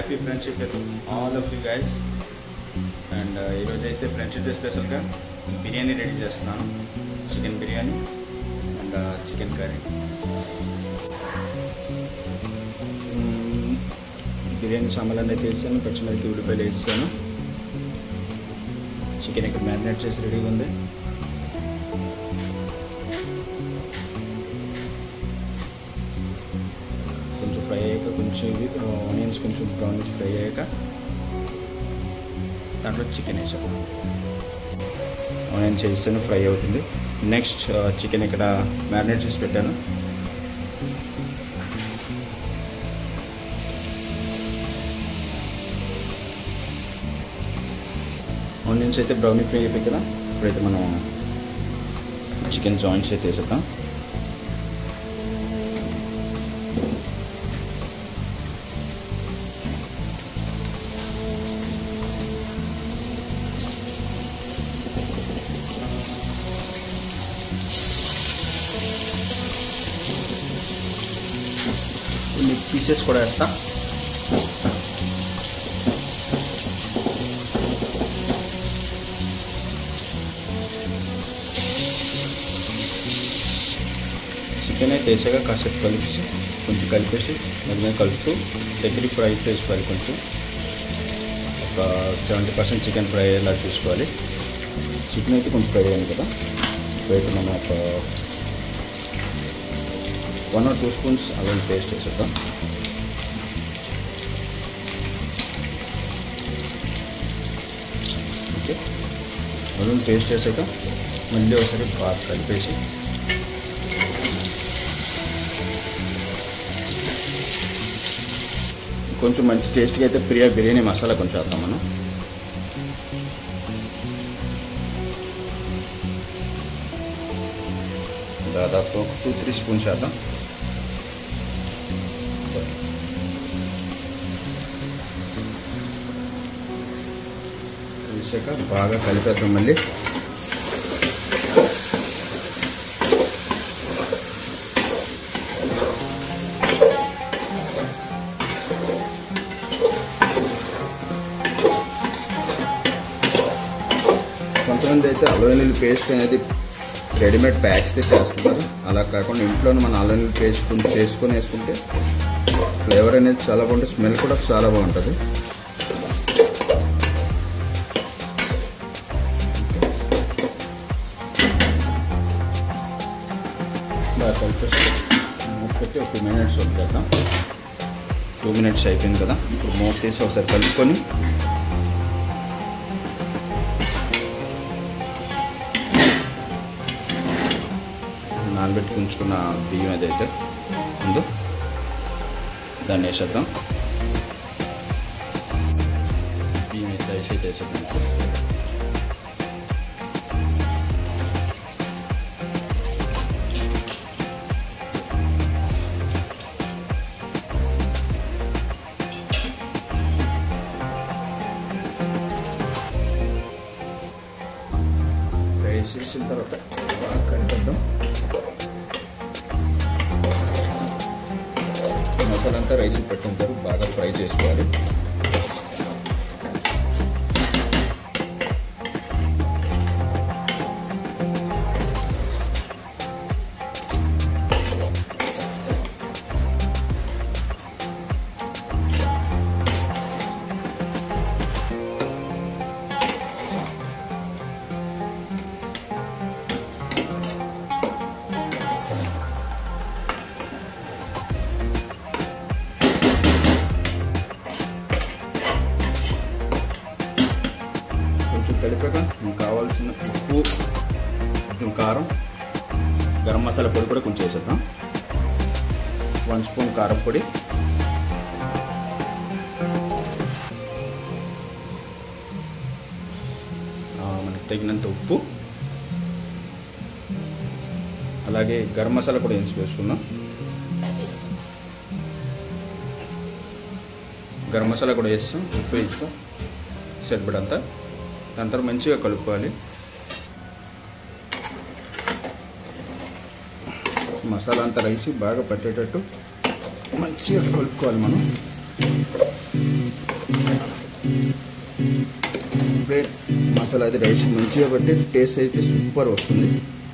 happy friendship with all of you guys and ఈరోజు అయితే friendship day స్పెషల్గా biryani ready చేస్తున్నాను chicken biryani and chicken curry biryani సామాన్లు అయితే వేసాను పచ్చిమిరపకి ఉల్లిపాయలు వేసాను చికెన్ ఇక్కడ మ్యారినేట్ చేసి రెడీగా ఉంది కొంచెం ఫ్రై అయ్యాక కొంచెం ఇది ఆనియన్స్ కొంచెం బ్రౌన్ ఫ్రై అయ్యాక దాంట్లో చికెన్ వేసాము ఆనియన్స్ వేస్తాను ఫ్రై అవుతుంది నెక్స్ట్ చికెన్ ఇక్కడ మ్యారినేట్ చేసి పెట్టాను ఆనియన్స్ అయితే బ్రౌన్ ఫ్రై అయిపోయి కదా ఇప్పుడైతే మనం చికెన్ జాయింట్స్ అయితే వేసేద్దాం కొన్ని పీసెస్ కూడా వేస్తా చికెన్ అయితే వేసాక కాసేపు కలిపేసి కొంచెం కలిపేసి మధ్య కలుపుతూ దగ్గర ఫ్రై చేసుకోవాలి కొంచెం ఒక సెవెంటీ పర్సెంట్ చికెన్ ఫ్రై అయ్యేలా చూసుకోవాలి చికెన్ అయితే కొంచెం ఫ్రై అయింది కదా ఇప్పుడైతే మనం ఒక వన్ ఆర్ టూ స్పూన్స్ అల్లం పేస్ట్ వేసేద్దాం ఓకే అల్లం పేస్ట్ వేసాక మళ్ళీ ఒకసారి బాగా కలిపేసి కొంచెం మంచి టేస్ట్గా అయితే ప్రియా బిర్యానీ మసాలా కొంచెం వేద్దాం మనం దాదాపు టూ త్రీ స్పూన్స్ వేద్దాం వేసాక బాగా కలిపేద్దాం మళ్ళీ కొంతమంది అయితే అల్లం పేస్ట్ అనేది రెడీమేడ్ ప్యాక్స్ చేస్తున్నారు అలా కాకుండా ఇంట్లోనే మన అల్లం పేస్ట్ కొంచెం చేసుకొని వేసుకుంటే ఫ్లేవర్ అనేది చాలా బాగుంటుంది స్మెల్ కూడా చాలా బాగుంటుంది బాగా కలిపేసి మూత పెట్టి ఒక టూ మినిట్స్ వదిలేద్దాం టూ మినిట్స్ అయిపోయింది కదా ఇప్పుడు మూత తీసి ఒకసారి కలుపుకొని నానబెట్టి ఉంచుకున్న బియ్యం ఏదైతే ఉందో దాన్ని వేసేద్దాం బియ్యం అయితే వేసి అయితే వేసేద్దాం వేసేసిన తర్వాత బాగా కలిపేద్దాం మసాలా అంతా రైస్ పెట్టుంటారు బాగా ఫ్రై చేసుకోవాలి కొంచెం కలిపాక మనకు కావాల్సిన ఉప్పు కొంచెం కారం గరం మసాలా పొడి కూడా కొంచెం వేసేద్దాం వన్ స్పూన్ కారం పొడి మనకి తగినంత ఉప్పు అలాగే గరం మసాలా కూడా వేసి వేసుకున్నాం గరం మసాలా కూడా వేస్తాం ఉప్పు వేస్తాం సరిపడంతా దాని తర్వాత మంచిగా కలుపుకోవాలి మసాలా అంతా రైసి బాగా పట్టేటట్టు మంచిగా కలుపుకోవాలి మనం ఇప్పుడే మసాలా అది రైస్ మంచిగా బట్టి టేస్ట్ అయితే సూపర్ వస్తుంది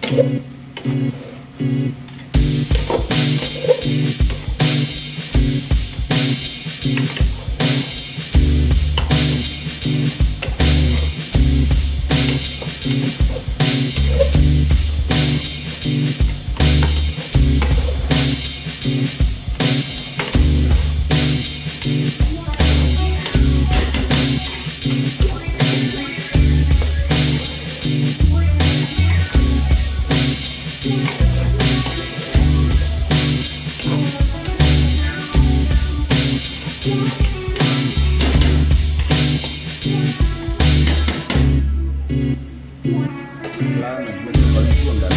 ఇలా మంచిగా కలుపుతూ ఉండాలి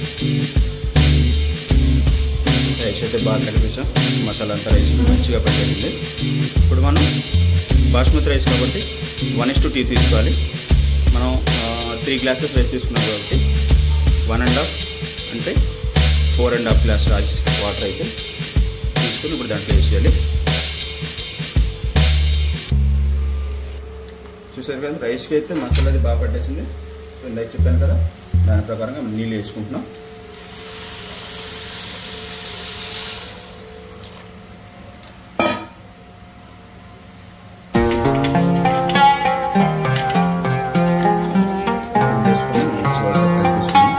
రైస్ అయితే బాగా కలిపేసాం మసాలా అంతా రైస్ మంచిగా పట్టేసింది ఇప్పుడు మనం బాస్మతి రైస్ కాబట్టి వన్ ఇస్ టు టీ తీసుకోవాలి మనం త్రీ గ్లాసెస్ రైస్ తీసుకున్నాం కాబట్టి వన్ అండ్ హాఫ్ అంటే four and half glass rice water అయితే తీసుకుని ఇప్పుడు దాంట్లో వేసేయాలి చూసారు కదా రైస్కి అయితే మసాలా అది బాగా పట్టేసింది సో ఇందాక చెప్పాను కదా దాని ప్రకారంగా నీళ్ళు వేసుకుంటున్నాం వేసుకొని మంచిగా ఒకసారి కలిపేసుకుని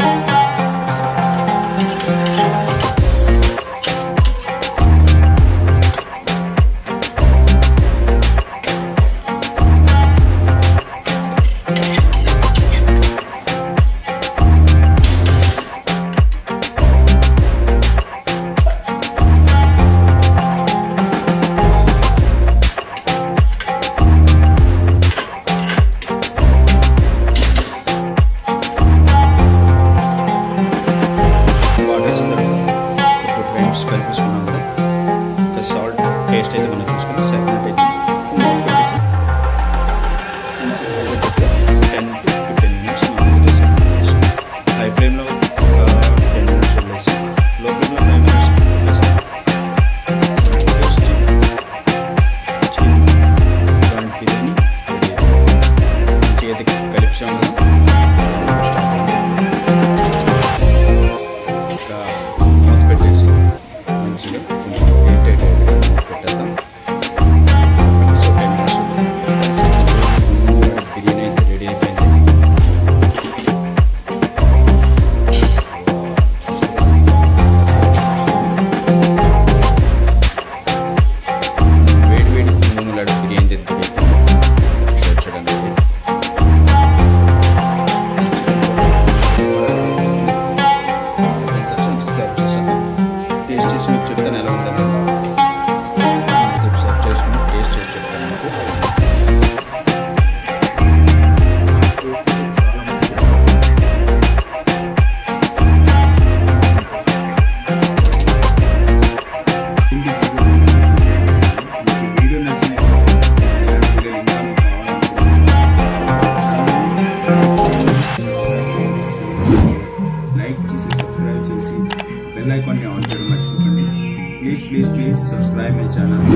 వాటర్ వేసిన తర్వాత టూ టైమ్స్ కలిపేసుకున్నాం కదా ఇంకా సాల్ట్ టేస్ట్ అయితే మనం చూసుకుని సెపరేట్ అయితే ten to fifteen minutes high ఫ్లేమ్లో టెన్ మినిట్స్ వదిలేసి లో ఫ్లేమ్లో ఫైవ్ మినిట్స్ వదిలేస్తాం చికెన్ బిర్యానీ మంచిగా అయితే కలిపాం కదా ఇంకా మూత పెట్టేసి మంచిగా కొంచెం ఎయిట్ ఎయిట్ మూత పెట్టేద్దాం సో టెన్ మినిట్స్ బిర్యానీ అయితే రెడీ అయిపోయింది వేడి వేడి నూనెలాడు బిర్యానీ అయితే రెడీ అయిపోయింది చూడండి సర్వ్ చేశాను టేస్ట్ చేసి మీకు చెప్తాను ఎలా ఉంటుందో సర్వ్ చేసుకుని టేస్ట్ చేసి చెప్తాను మీకు వీడియో లైక్ చేసి సబ్స్క్రైబ్ చేసి బెల్ ఐకాన్ని ఆన్ చేయడం మర్చిపోకండి please please please subscribe my channel